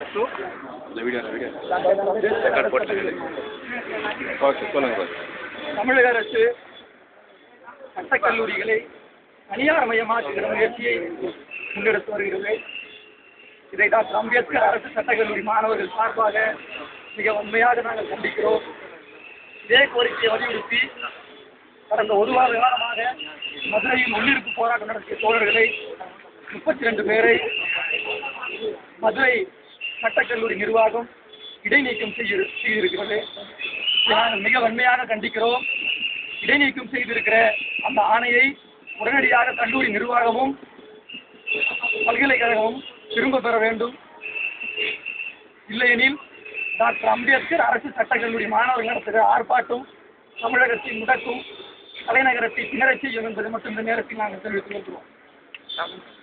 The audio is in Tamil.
இந்த வீடியோ வீடியோ ரெக்கார்ட் போட்டு ஓகே சொல்லுங்க பாஸ் தமிழக அரசு சட்டக் கல்லூரிகளை தனியார் மயமாக்குகிற முயற்சியை முன்னெடுத்து வருகிறது இதை டாக்டர் அம்பேத்கர் அரசு சட்டக் கல்லூரி மாணவர்கள் சார்பாக மிக வன்மையாக நாங்கள் கண்டிக்கிறோம் இதே கோரிக்கையை வலியுறுத்தி கடந்த ஒரு வார காலமாக மதுரையில் உள்ளிருப்பு போராட்டம் நடத்திய தோழர்களை முப்பத்தி ரெண்டு பேரை மதுரை சட்டக்கல்லூரி நிர்வாகம் இடைநீக்கம் செய்ய செய்திருக்கிறது இதை நாங்கள் மிக வன்மையாக கண்டிக்கிறோம் இடைநீக்கம் செய்திருக்கிற அந்த ஆணையை உடனடியாக கல்லூரி நிர்வாகமும் பல்கலைக்கழகமும் திரும்ப பெற வேண்டும் இல்லையெனில் டாக்டர் அம்பேத்கர் அரசு சட்டக்கல்லூரி மாணவர்கள் நடத்துகிற ஆர்ப்பாட்டம் தமிழகத்தை முடக்கும் தலைநகரத்தை திணறச் செய்யும் என்பதை மட்டும் இந்த நேரத்தில் நாங்கள் தெரிவித்துக் கொள்கிறோம்